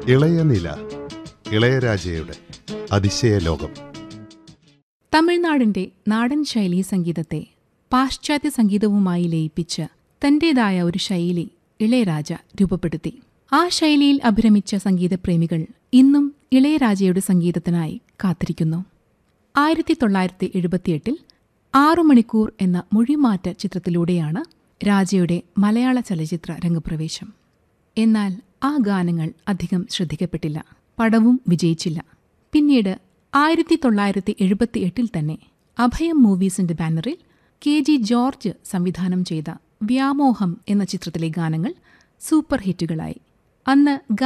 ഇളയനില ഇളയരാജയുടെ അതിശയ ലോകം തമിഴ്നാടിന്റെ നാടൻ ശൈലീ സംഗീതത്തെ പാശ്ചാത്യ സംഗീതവുമായി ലയിപ്പിച്ച് തന്റേതായ ഒരു ശൈലി ഇളയരാജ രൂപപ്പെടുത്തി ആ ശൈലിയിൽ അഭിരമിച്ച സംഗീതപ്രേമികൾ ഇന്നും ഇളയരാജയുടെ സംഗീതത്തിനായി കാത്തിരിക്കുന്നു ആയിരത്തി തൊള്ളായിരത്തി എഴുപത്തിയെട്ടിൽ ആറു മണിക്കൂർ എന്ന മൊഴിമാറ്റ ചിത്രത്തിലൂടെയാണ് രാജയുടെ മലയാള ചലച്ചിത്ര രംഗപ്രവേശം എന്നാൽ ആ ഗാനങ്ങൾ അധികം ശ്രദ്ധിക്കപ്പെട്ടില്ല പടവും വിജയിച്ചില്ല പിന്നീട് ആയിരത്തി തൊള്ളായിരത്തി എഴുപത്തിയെട്ടിൽ തന്നെ അഭയം മൂവീസിന്റെ ബാനറിൽ കെ ജി ജോർജ് സംവിധാനം ചെയ്ത വ്യാമോഹം എന്ന ചിത്രത്തിലെ ഗാനങ്ങൾ സൂപ്പർ ഹിറ്റുകളായി അന്ന്